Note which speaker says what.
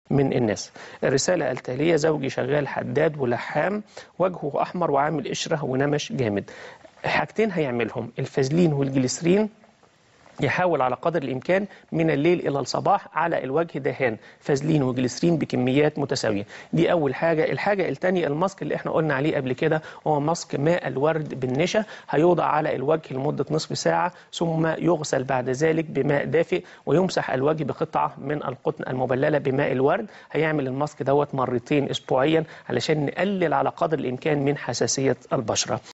Speaker 1: من الناس الرسالة التالية زوجي شغال حداد ولحام وجهه أحمر وعامل قشرة ونمش جامد حاجتين هيعملهم الفازلين والجليسرين يحاول على قدر الإمكان من الليل إلى الصباح على الوجه دهان فازلين وجليسرين بكميات متساوية دي أول حاجة الحاجة الثانية الماسك اللي احنا قلنا عليه قبل كده هو ماسك ماء الورد بالنشا هيوضع على الوجه لمدة نصف ساعة ثم يغسل بعد ذلك بماء دافئ ويمسح الوجه بقطعة من القطن المبللة بماء الورد هيعمل الماسك دوت مرتين أسبوعيا علشان نقلل على قدر الإمكان من حساسية البشرة